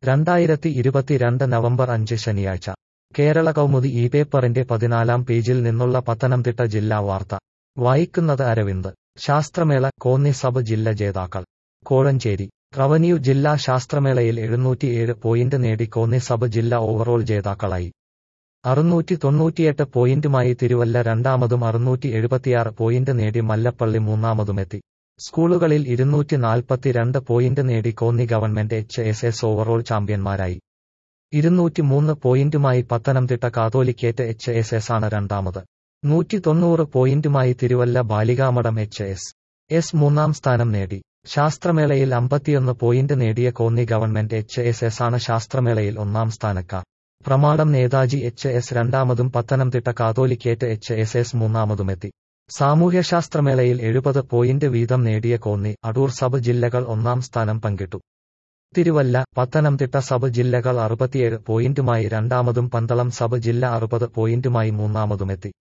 രണ്ടായിരത്തി ഇരുപത്തിരണ്ട് നവംബർ അഞ്ച് ശനിയാഴ്ച കേരള കൗമുദി ഈ പേപ്പറിന്റെ പതിനാലാം പേജിൽ നിന്നുള്ള പത്തനംതിട്ട ജില്ലാ വാർത്ത വായിക്കുന്നത് അരവിന്ദ് ശാസ്ത്രമേള കോന്നി സബ് ജില്ല ജേതാക്കൾ കോഴഞ്ചേരി റവന്യൂ ജില്ലാ ശാസ്ത്രമേളയിൽ എഴുന്നൂറ്റിയേഴ് പോയിന്റ് നേടി കോന്നി സബ് ജില്ല ഓവറോൾ ജേതാക്കളായി അറുന്നൂറ്റി തൊണ്ണൂറ്റിയെട്ട് പോയിന്റുമായി തിരുവല്ല രണ്ടാമതും അറുന്നൂറ്റി എഴുപത്തിയാറ് പോയിന്റ് നേടി മല്ലപ്പള്ളി മൂന്നാമതുമെത്തി സ്കൂളുകളിൽ ഇരുന്നൂറ്റി നാൽപ്പത്തിരണ്ട് പോയിന്റ് നേടി Konni government H S S overall ചാമ്പ്യന്മാരായി ഇരുന്നൂറ്റി മൂന്ന് പോയിന്റുമായി Pathanamthitta Catholicate H S S ആണ് രണ്ടാമത് നൂറ്റി തൊണ്ണൂറ് പോയിന്റുമായി Thiruvalla Balikamadom H S S മൂന്നാം സ്ഥാനം നേടി ശാസ്ത്രമേളയിൽ അമ്പത്തിയൊന്ന് പോയിന്റ് നേടിയ Konni government H S S ആണ് ശാസ്ത്രമേളയിൽ ഒന്നാം സ്ഥാനക്കാർ പ്രമാടം നേതാജി എച്ച് എസ് രണ്ടാമതും Pathanamthitta Catholicate H S S മൂന്നാമതുമെത്തി സാമൂഹ്യശാസ്ത്രമേളയിൽ എഴുപത് പോയിന്റ് വീതം നേടിയ കോന്നി അടൂർ സബ് ജില്ലകൾ ഒന്നാം സ്ഥാനം പങ്കിട്ടു തിരുവല്ല പത്തനംതിട്ട സബ് ജില്ലകൾ അറുപത്തിയേഴ് പോയിന്റുമായി രണ്ടാമതും പന്തളം സബ് ജില്ല അറുപത് പോയിന്റുമായി മൂന്നാമതുമെത്തി